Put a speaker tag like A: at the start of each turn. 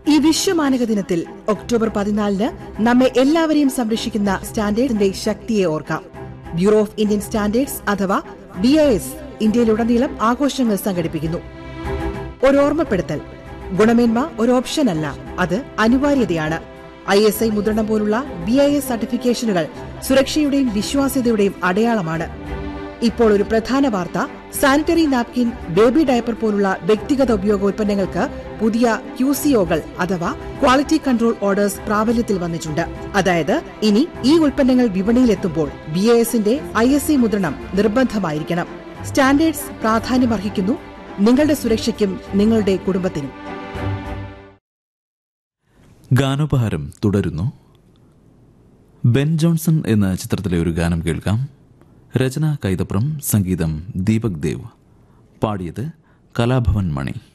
A: ഈ വിശ്വമാനക ദിനത്തിൽ ഒക്ടോബർ പതിനാലിന് നമ്മെ എല്ലാവരെയും സംരക്ഷിക്കുന്ന സ്റ്റാൻഡേർഡിന്റെ ശക്തിയെ ഓർക്കാം ബ്യൂറോ ഓഫ് ഇന്ത്യൻ സ്റ്റാൻഡേർഡ്സ് അഥവാ ബി ഐ എസ് ഇന്ത്യയിലുടനീളം ആഘോഷങ്ങൾ സംഘടിപ്പിക്കുന്നു ഒരു ഓർമ്മപ്പെടുത്തൽ ഗുണമേന്മ ഒരു ഓപ്ഷൻ അല്ല അത് അനിവാര്യതയാണ് ഐ എസ് ഐ മുദ്രണം പോലുള്ള ബി ഐ എസ് സർട്ടിഫിക്കേഷനുകൾ സുരക്ഷയുടെയും വിശ്വാസ്യതയുടെയും അടയാളമാണ് ഇപ്പോൾ ഒരു പ്രധാന വാർത്ത സാനിറ്ററി നാപ്കിൻ ബേബി ഡയപ്പർ പോലുള്ള വ്യക്തിഗത ഉപയോഗ ഉൽപ്പന്നങ്ങൾക്ക് പുതിയ ക്യൂസിഒകൾ അഥവാ ക്വാളിറ്റി കൺട്രോൾ ഓർഡേഴ്സ് പ്രാബല്യത്തിൽ വന്നിട്ടുണ്ട് അതായത് ഇനി ഈ ഉൽപ്പന്നങ്ങൾ വിപണിയിലെത്തുമ്പോൾ ബി എ എസിന്റെ ഐ എസ് ഐ മുദ്രണം നിർബന്ധമായിരിക്കണം സ്റ്റാൻഡേർഡ്സ് പ്രാധാന്യമർഹിക്കുന്നു നിങ്ങളുടെ സുരക്ഷയ്ക്കും നിങ്ങളുടെ കുടുംബത്തിനും
B: ഗാനോപഹാരം തുടരുന്നു ബെൻ ജോൺസൺ എന്ന ചിത്രത്തിലെ ഒരു ഗാനം കേൾക്കാം രചന കൈതപ്രം സംഗീതം ദീപക് ദേവ് പാടിയത് കലാഭവൻ മണി